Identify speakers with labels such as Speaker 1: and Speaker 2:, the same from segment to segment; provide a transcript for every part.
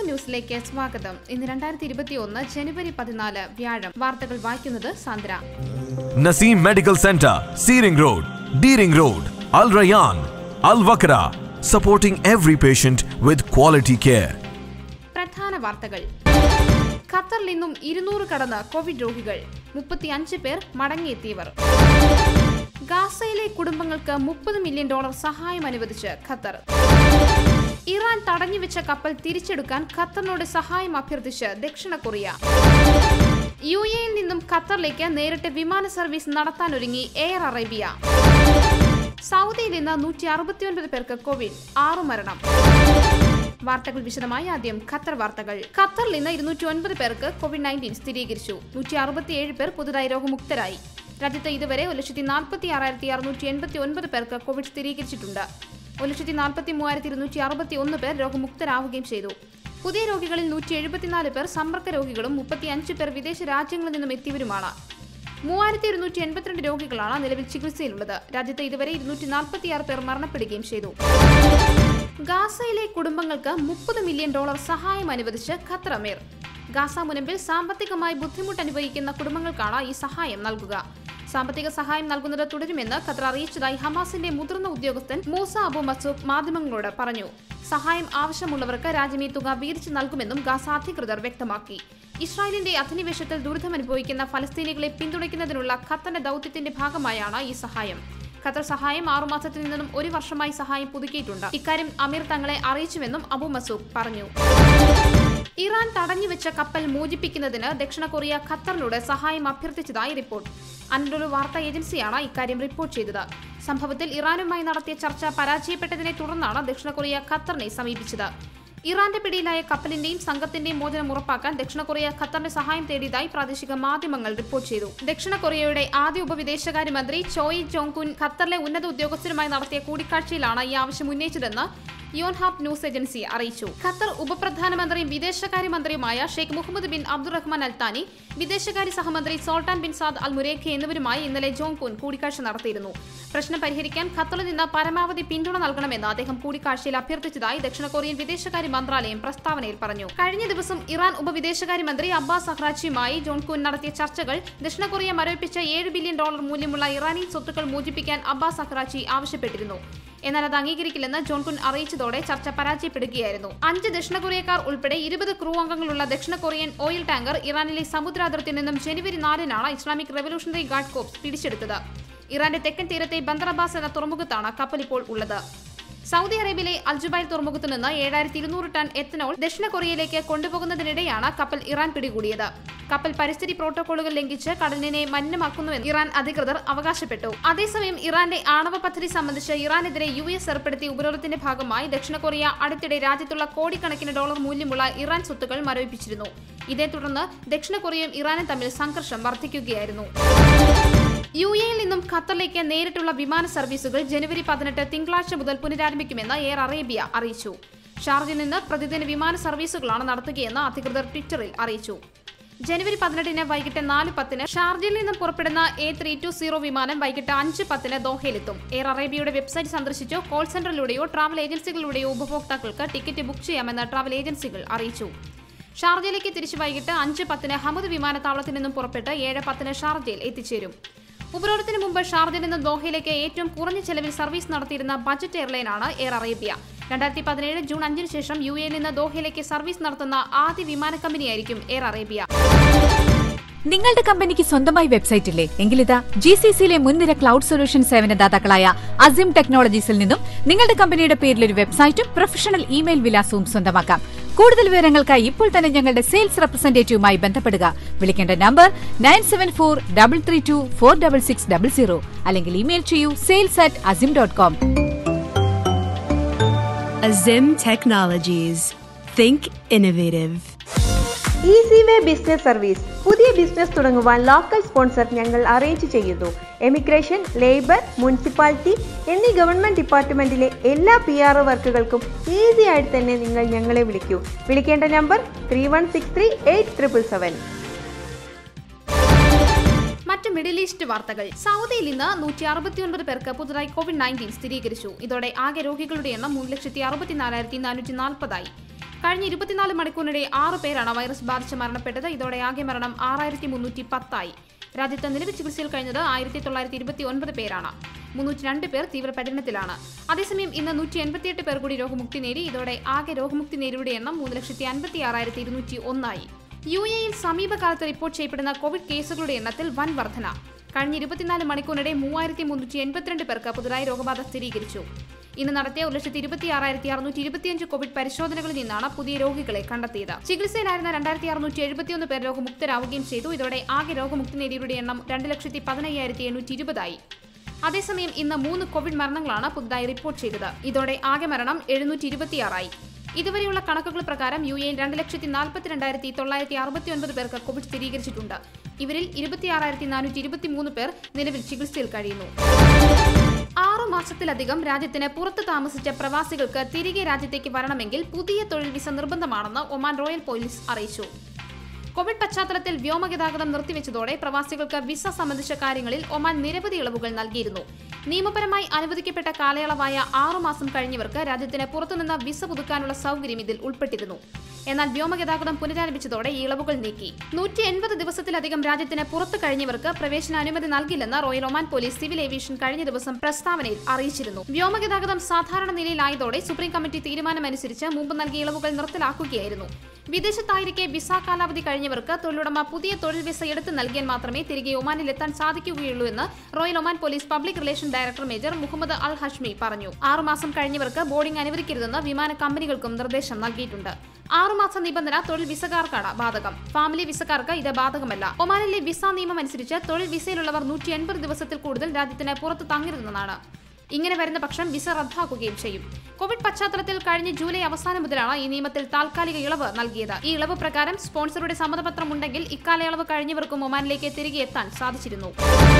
Speaker 1: ന്യൂസിലേക്ക് സ്വാഗതം ഇന്ന് രണ്ടായിരത്തി ഇരുപത്തി ഒന്ന് ജനുവരി പതിനാല് വ്യാഴം വാർത്തകൾ വായിക്കുന്നത് Sandra
Speaker 2: Naseem Medical Center, Seering Road, Deering Road, Al Rayyan, Al Wakra, supporting every patient with quality care.
Speaker 1: പ്രധാന വാർത്തകൾ ഖത്തറിൽ നിന്നും ഇരുന്നൂറ് കടന്ന് കോവിഡ് രോഗികൾ മുപ്പത്തിയഞ്ച് പേർ മടങ്ങിയെത്തിയവർ ഗാസയിലെ കുടുംബങ്ങൾക്ക് മുപ്പത് മില്യൺ ഡോളർ സഹായം അനുവദിച്ച് ഖത്തർ ഇറാൻ തടഞ്ഞുവെച്ച കപ്പൽ തിരിച്ചെടുക്കാൻ ഖത്തറിനോട് സഹായം അഭ്യർത്ഥിച്ച് ദക്ഷിണ കൊറിയ യു എയിൽ നിന്നും ഖത്തറിലേക്ക് നേരിട്ട് വിമാന സർവീസ് നടത്താനൊരുങ്ങി എയർ അറേബ്യ സൗദിയിൽ ഇന്ന് നൂറ്റി അറുപത്തിയൊൻപത് പേർക്ക് കോവിഡ് ആറു മരണം വാർത്തകൾ വിശദമായി ആദ്യം ഖത്തർ വാർത്തകൾ ഖത്തറിൽ ഇന്ന് ഇരുന്നൂറ്റി ഒൻപത് പേർക്ക് കോവിഡ് നയൻറ്റീൻ സ്ഥിരീകരിച്ചു നൂറ്റി അറുപത്തിയേഴ് പേർ പുതുതായി രോഗമുക്തരായി രാജ്യത്ത് ഇതുവരെ ഒരു ലക്ഷത്തി നാൽപ്പത്തി ആറായിരത്തി അറുന്നൂറ്റി എൺപത്തി ഒൻപത് പേർക്ക് കോവിഡ് സ്ഥിരീകരിച്ചിട്ടുണ്ട് ഒരു ലക്ഷത്തി നാൽപ്പത്തി മൂവായിരത്തി ഇരുന്നൂറ്റി അറുപത്തി ഒന്ന് പേർ രോഗമുക്തരാവുകയും ചെയ്തു പുതിയ രോഗികളിൽ നൂറ്റി എഴുപത്തിനാല് പേർ സമ്പർക്ക രോഗികളും മുപ്പത്തിയഞ്ച് പേർ വിദേശ രാജ്യങ്ങളിൽ നിന്നും എത്തിയവരുമാണ് മൂവായിരത്തി ഇരുന്നൂറ്റി എൺപത്തിരണ്ട് രോഗികളാണ് നിലവിൽ ചികിത്സയിലുള്ളത് രാജ്യത്ത് ഇതുവരെ ഇരുന്നൂറ്റി നാൽപ്പത്തിയാറ് പേർ മരണപ്പെടുകയും ചെയ്തു ഗാസയിലെ കുടുംബങ്ങൾക്ക് മുപ്പത് മില്യൺ ഡോളർ സഹായം അനുവദിച്ച് ഖത്തർ അമീർ ഗാസ മുനമ്പിൽ സാമ്പത്തികമായി ബുദ്ധിമുട്ട് അനുഭവിക്കുന്ന കുടുംബങ്ങൾക്കാണ് ഈ സഹായം നൽകുക സാമ്പത്തിക സഹായം നൽകുന്നത് തുടരുമെന്ന് ഖത്തർ അറിയിച്ചതായി ഹമാസിന്റെ മുതിർന്ന ഉദ്യോഗസ്ഥൻ മൂസ അബു മസൂദ് മാധ്യമങ്ങളോട് പറഞ്ഞു സഹായം ആവശ്യമുള്ളവർക്ക് രാജ്യം ഈ തുക വീതിച്ചു നൽകുമെന്നും ഗാസ അധികൃതർ വ്യക്തമാക്കി ഇസ്രായേലിന്റെ അധിനിവേശത്തിൽ ദുരിതമനുഭവിക്കുന്ന ഫലസ്തീനികളെ പിന്തുണയ്ക്കുന്നതിനുള്ള ഖത്തറിന്റെ ദൌത്യത്തിന്റെ ഭാഗമായാണ് ഈ സഹായം ഖത്തർ സഹായം ആറുമാസത്തിൽ നിന്നും ഒരു വർഷമായി സഹായം പുതുക്കിയിട്ടുണ്ട് ഇക്കാര്യം അമീർ തങ്ങളെ അറിയിച്ചുവെന്നും അബു മസൂദ് പറഞ്ഞു ഇറാൻ തടഞ്ഞുവെച്ച കപ്പൽ മോചിപ്പിക്കുന്നതിന് ദക്ഷിണ കൊറിയ ഖത്തറിനോട് സഹായം അഭ്യർത്ഥിച്ചതായി റിപ്പോർട്ട് അനഡോളു വാർത്താ ഏജൻസിയാണ് ഇക്കാര്യം റിപ്പോർട്ട് ചെയ്തത് സംഭവത്തിൽ ഇറാനുമായി നടത്തിയ ചർച്ച പരാജയപ്പെട്ടതിനെ തുടർന്നാണ് ദക്ഷിണ കൊറിയ ഖത്തറിനെ സമീപിച്ചത് ഇറാന്റെ പിടിയിലായ കപ്പലിന്റെയും സംഘത്തിന്റെയും മോചനം ഉറപ്പാക്കാൻ ദക്ഷിണ കൊറിയ ഖത്തറിന്റെ സഹായം തേടിയതായി പ്രാദേശിക മാധ്യമങ്ങൾ റിപ്പോർട്ട് ചെയ്തു ദക്ഷിണ കൊറിയയുടെ ആദ്യ ഉപവിദേശകാര്യമന്ത്രി ചോയ് ജോങ്കുൻ ഖത്തറിലെ ഉന്നത ഉദ്യോഗസ്ഥരുമായി നടത്തിയ കൂടിക്കാഴ്ചയിലാണ് ഈ ആവശ്യം ഉന്നയിച്ചതെന്ന് യോൻഹാബ് ന്യൂസ് ഏജൻസി അറിയിച്ചു ഖത്തർ ഉപപ്രധാനമന്ത്രിയും വിദേശകാര്യമന്ത്രിയുമായ Sheikh Mohammed bin Abdulrahman Al Thani വിദേശകാര്യ സഹമന്ത്രി Soltan bin Saad Al Muraikhi എന്നിവരുമായി ഇന്നലെ ജോങ്കുൻ കൂടിക്കാഴ്ച നടത്തിയിരുന്നു പ്രശ്നം പരിഹരിക്കാൻ ഖത്തറിൽ നിന്ന് പരമാവധി പിന്തുണ നൽകണമെന്ന് അദ്ദേഹം കൂടിക്കാഴ്ചയിൽ അഭ്യർത്ഥിച്ചതായി ദക്ഷിണ കൊറിയൻ വിദേശകാര്യ മന്ത്രാലയം പ്രസ്താവനയിൽ പറഞ്ഞു കഴിഞ്ഞ ദിവസം ഇറാൻ ഉപവിദേശകാര്യമന്ത്രി അബ്ബാസ് അഹ്റാച്ചിയുമായി ജോൺകുൻ നടത്തിയ ചർച്ചകൾ ദക്ഷിണ കൊറിയ മരവിപ്പിച്ച ഏഴ് ബില്യൺ ഡോളർ മൂല്യമുള്ള ഇറാനിയൻ സ്വത്തുക്കൾ മോചിപ്പിക്കാൻ അബ്ബാസ് അഹ്റാച്ചി ആവശ്യപ്പെട്ടിരുന്നു എന്നാൽ അത് അംഗീകരിക്കില്ലെന്ന് ജോൺകുൻ അറിയിച്ചതോടെ ചർച്ച പരാജയപ്പെടുകയായിരുന്നു അഞ്ച് ദക്ഷിണ കൊറിയക്കാർ ഉൾപ്പെടെ ഇരുപത് ക്രൂ അംഗങ്ങളുള്ള ദക്ഷിണ കൊറിയൻ ഓയിൽ ടാങ്കർ ഇറാനിലെ സമുദ്രാതിർത്തിയിൽ നിന്നും ജനുവരി നാലിനാണ് ഇസ്ലാമിക് റവല്യൂഷണറി ഗാർഡ് കോപ്സ് പിടിച്ചെടുത്തത് ഇറാന്റെ തെക്കൻ തീരത്തെ ബന്ദർ എന്ന തുറമുഖത്താണ് കപ്പൽ ഇപ്പോൾ ഉള്ളത് സൗദി അറേബ്യയിലെ അൽജുബൈൽ തുറമുഖത്ത് നിന്ന് ഏഴായിരത്തി ഇരുന്നൂറ് ടൺ എത്തനോൾ ദക്ഷിണ കൊറിയയിലേക്ക് കൊണ്ടുപോകുന്നതിനിടെയാണ് കപ്പൽ ഇറാൻ പിടികൂടിയത് കപ്പൽ പരിസ്ഥിതി പ്രോട്ടോകോളുകൾ ലംഘിച്ച് കടലിനെ മലിനമാക്കുന്നുവെന്ന് ഇറാൻ അധികൃതർ അവകാശപ്പെട്ടു അതേസമയം ഇറാന്റെ ആണവ പദ്ധതി സംബന്ധിച്ച് ഇറാനെതിരെ യു എസ് ഏർപ്പെടുത്തിയ ഉപരോധത്തിന്റെ ഭാഗമായി ദക്ഷിണ കൊറിയ അടുത്തിടെ രാജ്യത്തുള്ള കോടിക്കണക്കിന് ഡോളർ മൂല്യമുള്ള ഇറാൻ സ്വത്തുക്കൾ മരവിപ്പിച്ചിരുന്നു ഇതേ തുടർന്ന് ദക്ഷിണ കൊറിയയും ഇറാനും തമ്മിൽ സംഘർഷം വർദ്ധിക്കുകയായിരുന്നു യു എയിൽ നിന്നും ഖത്തറിലേക്ക് നേരിട്ടുള്ള വിമാന സർവീസുകൾ ജനുവരി പതിനെട്ട് തിങ്കളാഴ്ച മുതൽ പുനരാരംഭിക്കുമെന്ന് എയർ അറേബ്യ അറിയിച്ചു ഷാർജിൽ നിന്ന് പ്രതിദിന വിമാന സർവീസുകളാണ് നടത്തുകയെന്ന് അധികൃതർ ട്വിറ്ററിൽ അറിയിച്ചു ജനുവരി പതിനെട്ടിന് വൈകിട്ട് നാല് പത്തിന് ഷാർജയിൽ നിന്നും പുറപ്പെടുന്ന എ ത്രീ ടു സീറോ വിമാനം വൈകിട്ട് അഞ്ച് പത്തിന് ദോഹയിലെത്തും എയർ അറേബ്യയുടെ വെബ്സൈറ്റ് സന്ദർശിച്ചോ കോൾ സെന്ററിലൂടെയോ ട്രാവൽ ഏജൻസികളിലൂടെയോ ഉപഭോക്താക്കൾക്ക് ടിക്കറ്റ് ബുക്ക് ചെയ്യാമെന്ന് ട്രാവൽ ഏജൻസികൾ അറിയിച്ചു ഷാർജയിലേക്ക് തിരിച്ചു വൈകിട്ട് അഞ്ച് പത്തിന് ഹമദ് വിമാനത്താവളത്തിൽ നിന്നും പുറപ്പെട്ട് ഏഴ് പത്തിന് ഷാർജയിൽ എത്തിച്ചേരും ഉപരോധത്തിന് മുമ്പ് ഷാർജയിൽ നിന്ന് ദോഹയിലേക്ക് ഏറ്റവും കുറഞ്ഞ ചെലവിൽ സർവീസ് നടത്തിയിരുന്ന ബജറ്റ് എയർലൈനാണ് എയർ അറേബ്യ രണ്ടായിരത്തി പതിനേഴ് ജൂൺ അഞ്ചിന് ശേഷം യു എയിൽ നിന്ന് ദോഹയിലേക്ക് സർവീസ് നടത്തുന്ന ആദ്യ വിമാന കമ്പനിയായിരിക്കും എയർ അറേബ്യ
Speaker 3: നിങ്ങളുടെ കമ്പനിക്ക് സ്വന്തമായി വെബ്സൈറ്റ് ഇല്ലേ എങ്കിലിതാ ജി സി സിയിലെ മുൻനിര ക്ലൗഡ് സൊല്യൂഷൻ സേവനദാതാക്കളായ അസിം ടെക്നോളജീസിൽ നിന്നും നിങ്ങളുടെ കമ്പനിയുടെ പേരിൽ ഒരു വെബ്സൈറ്റും പ്രൊഫഷണൽ ഇമെയിൽ വിലാസവും സ്വന്തമാക്കാം കൂടുതൽ വിവരങ്ങൾക്കായി ഇപ്പോൾ തന്നെ ഞങ്ങളുടെ സെയിൽസ് റെപ്രസെന്റേറ്റീവുമായി ബന്ധപ്പെടുക വിളിക്കേണ്ട number nine seven four double three two four double six double zero അല്ലെങ്കിൽ ഇമെയിൽ ചെയ്യൂ sales at Azim dot com
Speaker 4: Azim Technologies. Think innovative.
Speaker 5: Easy way business service പുതിയ ബിസിനസ് തുടങ്ങുവാൻ ലോക്കൽ സ്പോൺസർ ഞങ്ങൾ അറേഞ്ച് ചെയ്യുന്നു എമിഗ്രേഷൻ ലേബർ മുനിസിപ്പാലിറ്റി എന്നീ government ഡിപ്പാർട്ട്മെന്റിലെ എല്ലാ P R O വർക്കുകൾക്കും ഈസി ആയിട്ട് തന്നെ നിങ്ങൾ ഞങ്ങളെ വിളിക്കൂ വിളിക്കേണ്ട number three one six three eight triple seven
Speaker 1: മറ്റ് മിഡിൽ ഈസ്റ്റ് വാർത്തകൾ സൗദിയിൽ ഇന്ന് നൂറ്റി അറുപത്തിയൊൻപത് പേർക്ക് പുതുതായി കോവിഡ് നയൻറ്റീൻ സ്ഥിരീകരിച്ചു ഇതോടെ ആകെ രോഗികളുടെ എണ്ണം മൂന്ന് ലക്ഷത്തി അറുപത്തിനാലായിരത്തി നാനൂറ്റി നാൽപ്പതായി കഴിഞ്ഞ ഇരുപത്തിനാല് മണിക്കൂറിനിടെ ആറ് പേരാണ് വൈറസ് ബാധിച്ച് മരണപ്പെട്ടത് ഇതോടെ ആകെ മരണം ആറായിരത്തി മുന്നൂറ്റി പത്തായി രാജ്യത്ത് നിലവിൽ ചികിത്സയിൽ കഴിഞ്ഞത് ആയിരത്തി തൊള്ളായിരത്തി ഇരുപത്തി ഒൻപത് പേരാണ് മുന്നൂറ്റി രണ്ട് പേർ തീവ്രപഠനത്തിലാണ് അതേസമയം ഇന്ന് നൂറ്റി എൺപത്തിയെട്ട് പേർ കൂടി രോഗമുക്തി നേടി ഇതോടെ ആകെ രോഗമുക്തി നേടിയവരുടെ എണ്ണം മൂന്ന് ലക്ഷത്തി അൻപത്തി ആറായിരത്തി ഇരുന്നൂറ്റി ഒന്നായി യു എയിൽ സമീപകാലത്ത് റിപ്പോർട്ട് ചെയ്യപ്പെടുന്ന കോവിഡ് കേസുകളുടെ എണ്ണത്തിൽ വൻ വർധന കഴിഞ്ഞ ഇരുപത്തിനാല് മണിക്കൂറിനിടെ മൂവായിരത്തി മുന്നൂറ്റി എൺപത്തിരണ്ട് പേർക്ക് പുതുതായി രോഗബാധ സ്ഥിരീകരിച്ചു ഇന്ന് നടത്തിയ ഒരു ലക്ഷത്തി ഇരുപത്തി ആറായിരത്തി അറുന്നൂറ്റി ഇരുപത്തിയഞ്ച് കോവിഡ് പരിശോധനകളിൽ നിന്നാണ് പുതിയ രോഗികളെ കണ്ടെത്തിയത് ചികിത്സയിലായിരുന്ന രണ്ടായിരത്തി അറുന്നൂറ്റി എഴുപത്തിയൊന്ന് പേർ രോഗമുക്തരാവുകയും ചെയ്തു ഇതോടെ ആകെ രോഗമുക്തി നേടിയവരുടെ എണ്ണം രണ്ട് ലക്ഷത്തി പതിനയ്യായിരത്തി എണ്ണൂറ്റി ഇരുപതായി അതേസമയം ഇന്ന് മൂന്ന് കോവിഡ് മരണങ്ങളാണ് പുതുതായി റിപ്പോർട്ട് ചെയ്തത് ഇതോടെ ആകെ മരണം എഴുന്നൂറ്റി ഇരുപത്തിയാറായി ഇതുവരെയുള്ള കണക്കുകൾ പ്രകാരം യു എയിൽ രണ്ട് ലക്ഷത്തി നാൽപ്പത്തിരണ്ടായിരത്തി തൊള്ളായിരത്തി അറുപത്തി ഒൻപത് പേർക്ക് കോവിഡ് സ്ഥിരീകരിച്ചിട്ടുണ്ട് ഇവരിൽ ഇരുപത്തിയാറായിരത്തി നാനൂറ്റി ഇരുപത്തിമൂന്ന് പേർ നിലവിൽ ചികിത്സയിൽ കഴിയുന്നു ആറു മാസത്തിലധികം രാജ്യത്തിന് പുറത്ത് താമസിച്ച പ്രവാസികൾക്ക് തിരികെ രാജ്യത്തേക്ക് വരണമെങ്കിൽ പുതിയ തൊഴിൽ വിസ നിർബന്ധമാണെന്ന് ഒമാൻ റോയൽ പോലീസ് അറിയിച്ചു കോവിഡ് പശ്ചാത്തലത്തിൽ വ്യോമഗതാഗതം നിർത്തിവെച്ചതോടെ പ്രവാസികൾക്ക് വിസ സംബന്ധിച്ച കാര്യങ്ങളിൽ ഒമാൻ നിരവധി ഇളവുകൾ നൽകിയിരുന്നു നിയമപരമായി അനുവദിക്കപ്പെട്ട കാലയളവായ ആറുമാസം കഴിഞ്ഞവർക്ക് രാജ്യത്തിന് പുറത്തുനിന്ന് വിസ പുതുക്കാനുള്ള സൗകര്യം ഇതിൽ ഉൾപ്പെട്ടിരുന്നു എന്നാൽ വ്യോമഗതാഗതം പുനരാരംഭിച്ചതോടെ ഈ ഇളവുകൾ നീക്കി നൂറ്റി എൺപത് ദിവസത്തിലധികം രാജ്യത്തിന് പുറത്തു കഴിഞ്ഞവർക്ക് പ്രവേശനാനുമതി നൽകില്ലെന്ന് Royal Oman Police civil aviation കഴിഞ്ഞ ദിവസം പ്രസ്താവനയിൽ അറിയിച്ചിരുന്നു വ്യോമഗതാഗതം സാധാരണ നിലയിലായതോടെ സുപ്രീം കമ്മിറ്റി തീരുമാനമനുസരിച്ച് മുമ്പ് നൽകിയ ഇളവുകൾ നിർത്തലാക്കുകയായിരുന്നു വിദേശത്തായിരിക്കെ വിസ കാലാവധി കഴിഞ്ഞവർക്ക് തൊഴിലുടമ പുതിയ തൊഴിൽ വിസ എടുത്ത് നൽകിയാൽ മാത്രമേ തിരികെ ഒമാനിൽ എത്താൻ സാധിക്കുകയുള്ളൂ എന്ന് Royal Oman Police public relation director major Mohammed Al Hashmi പറഞ്ഞു ആറുമാസം കഴിഞ്ഞവർക്ക് ബോർഡിംഗ് അനുവദിക്കരുതെന്ന് വിമാന കമ്പനികൾക്കും നിർദ്ദേശം നൽകിയിട്ടുണ്ട് ആറുമാസ നിബന്ധന തൊഴിൽ വിസക്കാർക്കാണ് ബാധകം ഫാമിലി വിസക്കാർക്ക് ഇത് ബാധകമല്ല ഒമാനിലെ വിസ നിയമം അനുസരിച്ച് തൊഴിൽ വിസയിലുള്ളവർ നൂറ്റി എൺപത് ദിവസത്തിൽ കൂടുതൽ രാജ്യത്തിന് പുറത്ത് തങ്ങരുതെന്നാണ് ഇങ്ങനെ വരുന്ന പക്ഷം വിസ റദ്ദാക്കുകയും ചെയ്യും കോവിഡ് പശ്ചാത്തലത്തിൽ കഴിഞ്ഞ ജൂലൈ അവസാനം മുതലാണ് ഈ നിയമത്തിൽ താൽക്കാലിക ഇളവ് നൽകിയത് ഈ ഇളവ് പ്രകാരം സ്പോൺസറുടെ സമ്മതപത്രം ഉണ്ടെങ്കിൽ ഇക്കാലയളവ് കഴിഞ്ഞവർക്കും ഒമാനിലേക്ക് തിരികെ എത്താൻ സാധിച്ചിരുന്നു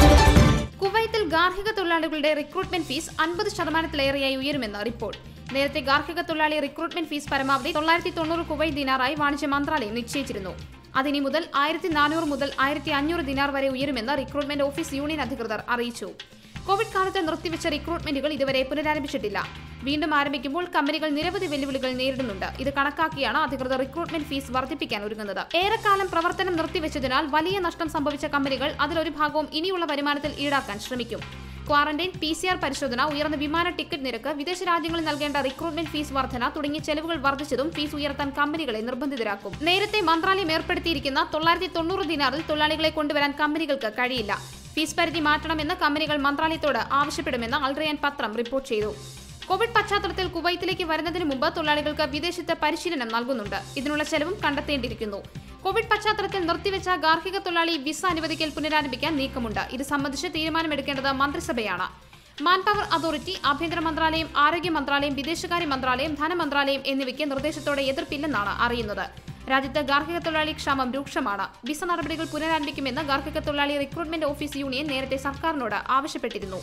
Speaker 1: കുവൈത്തിൽ ഗാർഹിക തൊഴിലാളികളുടെ റിക്രൂട്ട്മെന്റ് ഫീസ് അൻപത് ശതമാനത്തിലേറെയായി ഉയരുമെന്ന് റിപ്പോർട്ട് നേരത്തെ ഗാർഹിക തൊഴിലാളി റിക്രൂട്ട്മെന്റ് ഫീസ് പരമാവധി തൊള്ളായിരത്തി തൊണ്ണൂറ് കുവൈറ്റ് ദിനാറായി വാണിജ്യ മന്ത്രാലയം നിശ്ചയിച്ചിരുന്നു അതിനി മുതൽ ആയിരത്തി നാനൂറ് മുതൽ ആയിരത്തി അഞ്ഞൂറ് ദിനാർ വരെ ഉയരുമെന്ന് റിക്രൂട്ട്മെന്റ് ഓഫീസ് യൂണിയൻ അധികൃതർ അറിയിച്ചു കോവിഡ് കാലത്ത് നിർത്തിവെച്ച റിക്രൂട്ട്മെന്റുകൾ ഇതുവരെ പുനരാരംഭിച്ചിട്ടില്ല വീണ്ടും ആരംഭിക്കുമ്പോൾ കമ്പനികൾ നിരവധി വെല്ലുവിളികൾ നേരിടുന്നുണ്ട് ഇത് കണക്കാക്കിയാണ് അധികൃതർ റിക്രൂട്ട്മെന്റ് ഫീസ് വർദ്ധിപ്പിക്കാൻ ഒരുങ്ങുന്നത് ഏറെക്കാലം പ്രവർത്തനം നിർത്തിവെച്ചതിനാൽ വലിയ നഷ്ടം സംഭവിച്ച കമ്പനികൾ അതിലൊരു ഭാഗവും ഇനിയുള്ള വരുമാനത്തിൽ ഈടാക്കാൻ ശ്രമിക്കും ക്വാറന്റൈൻ പി സി ആർ പരിശോധന ഉയർന്ന വിമാന ടിക്കറ്റ് നിരക്ക് വിദേശ രാജ്യങ്ങളിൽ നൽകേണ്ട റിക്രൂട്ട്മെന്റ് ഫീസ് വർധന തുടങ്ങിയ ചെലവുകൾ വർദ്ധിച്ചതും ഫീസ് ഉയർത്താൻ കമ്പനികളെ നിർബന്ധിതരാക്കും നേരത്തെ മന്ത്രാലയം ഏർപ്പെടുത്തിയിരിക്കുന്ന തൊള്ളായിരത്തി തൊണ്ണൂറ് ദിനാറിൽ തൊഴിലാളികളെ കൊണ്ടുവരാൻ കമ്പനികൾക്ക് കഴിയില്ല ഫീസ് പരിധി മാറ്റണമെന്ന് കമ്പനികൾ മന്ത്രാലയത്തോട് ആവശ്യപ്പെടുമെന്ന് അൾറിയാൻ പത്രം റിപ്പോർട്ട് ചെയ്തു കോവിഡ് പശ്ചാത്തലത്തിൽ കുവൈത്തിലേക്ക് വരുന്നതിന് മുമ്പ് തൊഴിലാളികൾക്ക് വിദേശത്ത് പരിശീലനം നൽകുന്നുണ്ട് ഇതിനുള്ള ചെലവും കണ്ടെത്തേണ്ടിയിരിക്കുന്നു കോവിഡ് പശ്ചാത്തലത്തിൽ നിർത്തിവെച്ച ഗാർഹിക തൊഴിലാളി വിസ അനുവദിക്കൽ പുനരാരംഭിക്കാൻ നീക്കമുണ്ട് ഇത് സംബന്ധിച്ച് തീരുമാനമെടുക്കേണ്ടത് മന്ത്രിസഭയാണ് മാൻപവർ അതോറിറ്റി ആഭ്യന്തര മന്ത്രാലയം ആരോഗ്യ മന്ത്രാലയം വിദേശകാര്യ മന്ത്രാലയം ധനമന്ത്രാലയം എന്നിവയ്ക്ക് നിർദ്ദേശത്തോടെ എതിർപ്പില്ലെന്നാണ് അറിയുന്നത് രാജ്യത്ത് ഗാർഹിക തൊഴിലാളി ക്ഷാമം രൂക്ഷമാണ് വിസ നടപടികൾ പുനരാരംഭിക്കുമെന്ന് ഗാർഹിക തൊഴിലാളി റിക്രൂട്ട്മെന്റ് ഓഫീസ് യൂണിയൻ നേരത്തെ സർക്കാരിനോട് ആവശ്യപ്പെട്ടിരുന്നു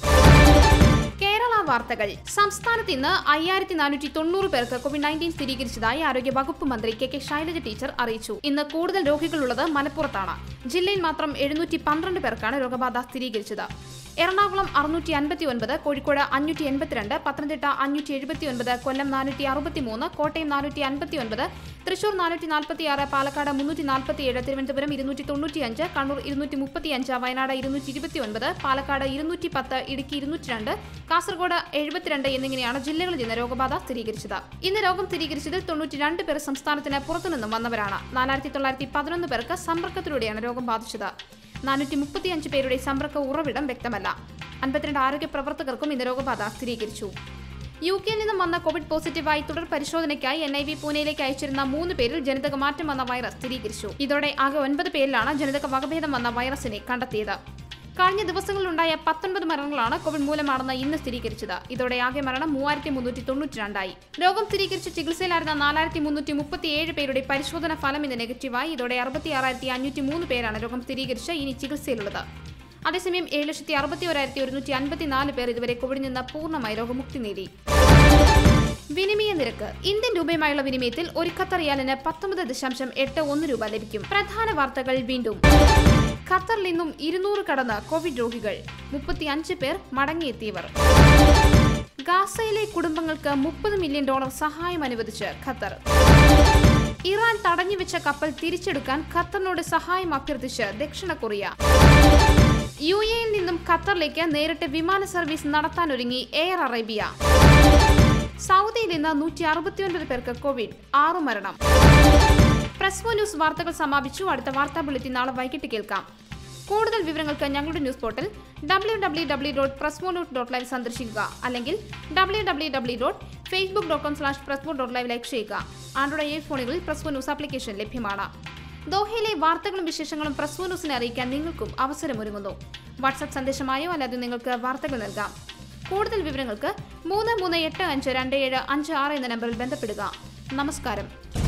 Speaker 1: കേരള വാർത്തകൾ സംസ്ഥാനത്ത് ഇന്ന് അയ്യായിരത്തി നാനൂറ്റി തൊണ്ണൂറ് പേർക്ക് കോവിഡ് നയൻറ്റീൻ സ്ഥിരീകരിച്ചതായി ആരോഗ്യ വകുപ്പ് മന്ത്രി കെ കെ ശൈലജ ടീച്ചർ അറിയിച്ചു ഇന്ന് കൂടുതൽ രോഗികളുള്ളത് മലപ്പുറത്താണ് ജില്ലയിൽ മാത്രം എഴുന്നൂറ്റി പന്ത്രണ്ട് പേർക്കാണ് രോഗബാധ സ്ഥിരീകരിച്ചത് എറണാകുളം അറുന്നൂറ്റി അൻപത്തി ഒൻപത് കോഴിക്കോട് അഞ്ഞൂറ്റി എൺപത്തിരണ്ട് പത്തനംതിട്ട അഞ്ഞൂറ്റി എഴുപത്തി ഒൻപത് കൊല്ലം നാനൂറ്റി അറുപത്തി മൂന്ന് കോട്ടയം നാനൂറ്റി അൻപത്തി ഒൻപത് തൃശൂർ നാനൂറ്റി നാൽപ്പത്തി ആറ് പാലക്കാട് മുന്നൂറ്റി നാൽപ്പത്തി ഏഴ് തിരുവനന്തപുരം ഇരുന്നൂറ്റി തൊണ്ണൂറ്റി അഞ്ച് കണ്ണൂർ ഇരുന്നൂറ്റി മുപ്പത്തി അഞ്ച് വയനാട് ഇരുന്നൂറ്റി ഇരുപത്തി ഒൻപത് പാലക്കാട് ഇരുന്നൂറ്റി പത്ത് ഇടുക്കി ഇരുന്നൂറ്റി രണ്ട് കാസർഗോഡ് എഴുപത്തിരണ്ട് എന്നിങ്ങനെയാണ് ജില്ലകളിൽ നിന്ന് രോഗബാധ സ്ഥിരീകരിച്ചത് ഇന്ന് രോഗം സ്ഥിരീകരിച്ചതിൽ തൊണ്ണൂറ്റി രണ്ട് പേർ സംസ്ഥാനത്തിന് പുറത്തുനിന്നും വന്നവരാണ് നാലായിരത്തി തൊള്ളായിരത്തി പതിനൊന്ന് പേർക്ക് സമ്പർക്കത്തിലൂടെയാണ് രോഗം ബാധിച്ചത് നാനൂറ്റി മുപ്പത്തിയഞ്ച് പേരുടെ സമ്പർക്ക ഉറവിടം വ്യക്തമല്ല അൻപത്തിരണ്ട് ആരോഗ്യ പ്രവർത്തകർക്കും ഇന്ന് രോഗബാധ സ്ഥിരീകരിച്ചു യു കെയിൽ നിന്നും വന്ന കോവിഡ് പോസിറ്റീവായി തുടർ പരിശോധനയ്ക്കായി എൻ ഐ വി പൂനെയിലേക്ക് അയച്ചിരുന്ന മൂന്ന് പേരിൽ ജനിതക മാറ്റം വന്ന വൈറസ് സ്ഥിരീകരിച്ചു ഇതോടെ ആകെ ഒൻപത് പേരിലാണ് ജനിതക വകഭേദം വന്ന വൈറസിനെ കണ്ടെത്തിയത് കഴിഞ്ഞ ദിവസങ്ങളിലുണ്ടായ പത്തൊൻപത് മരണങ്ങളാണ് കോവിഡ് മൂലമാണെന്ന് ഇന്ന് സ്ഥിരീകരിച്ചത് ഇതോടെ ആകെ മരണം മൂവായിരത്തി മുന്നൂറ്റി തൊണ്ണൂറ്റി രണ്ടായി രോഗം സ്ഥിരീകരിച്ച് ചികിത്സയിലായിരുന്ന നാലായിരത്തി മുന്നൂറ്റി മുപ്പത്തിയേഴ് പേരുടെ പരിശോധന ഫലം ഇന്ന് നെഗറ്റീവായി ഇതോടെ അറുപത്തി ആറായിരത്തി അഞ്ഞൂറ്റി മൂന്ന് പേരാണ് രോഗം സ്ഥിരീകരിച്ച് ഇനി ചികിത്സയിലുള്ളത് അതേസമയം ഏഴ് ലക്ഷത്തി അറുപത്തി ഒരായിരത്തി ഒരുന്നൂറ്റി അൻപത്തിനാല് പേർ ഇതുവരെ കോവിഡിൽ നിന്ന് പൂർണ്ണമായി രോഗമുക്തി നേടി വിനിമയ നിരക്ക് ഇന്ത്യൻ രൂപയുമായുള്ള വിനിമയത്തിൽ ഒരു ഖത്തർ റിയാലിന് പത്തൊമ്പത് ദശാംശം എട്ട് ഒന്ന് രൂപ ലഭിക്കും പ്രധാന വാർത്തകൾ വീണ്ടും ഖത്തറിൽ നിന്നും ഇരുന്നൂറ് കടന്ന് കോവിഡ് രോഗികൾ മുപ്പത്തിയഞ്ച് പേർ മടങ്ങിയെത്തിയവർ ഗാസയിലെ കുടുംബങ്ങൾക്ക് മുപ്പത് മില്യൺ ഡോളർ സഹായം അനുവദിച്ച് ഖത്തർ ഇറാൻ തടഞ്ഞുവെച്ച കപ്പൽ തിരിച്ചെടുക്കാൻ ഖത്തറിനോട് സഹായം അഭ്യർത്ഥിച്ച് ദക്ഷിണ കൊറിയ യു എയിൽ നിന്നും ഖത്തറിലേക്ക് നേരിട്ട് വിമാന സർവീസ് നടത്താനൊരുങ്ങി എയർ അറേബ്യ സൗദിയിൽ ഇന്ന് നൂറ്റി അറുപത്തിയൊൻപത് പേർക്ക് കോവിഡ് ആറു മരണം പ്രസ്മോ ന്യൂസ് വാർത്തകൾ സമാപിച്ചു അടുത്ത വാർത്താ ബുള്ളറ്റിൻ നാളെ വൈകിട്ട് കേൾക്കാം കൂടുതൽ വിവരങ്ങൾക്ക് ഞങ്ങളുടെ news portal W W W dot Prasmo news dot live സന്ദർശിക്കുക അല്ലെങ്കിൽ W W W dot Facebook dot com slash Prasmo dot live like ചെയ്യുക ആൻഡ്രോയിഡ് ഐ ഫോണുകളിൽ പ്രസ്മോ ന്യൂസ് ആപ്ലിക്കേഷൻ ലഭ്യമാണ് ദോഹയിലെ വാർത്തകളും വിശേഷങ്ങളും പ്രസ്മോ ന്യൂസിനെ അറിയിക്കാൻ നിങ്ങൾക്കും അവസരമൊരുങ്ങുന്നു വാട്സ്ആപ്പ് സന്ദേശമായോ അല്ലാതെ നിങ്ങൾക്ക് വാർത്തകൾ നൽകാം കൂടുതൽ വിവരങ്ങൾക്ക് മൂന്ന് മൂന്ന് എട്ട് അഞ്ച് രണ്ട് ഏഴ് അഞ്ച് ആറ് എന്ന നമ്പറിൽ ബന്ധപ്പെടുക നമസ്കാരം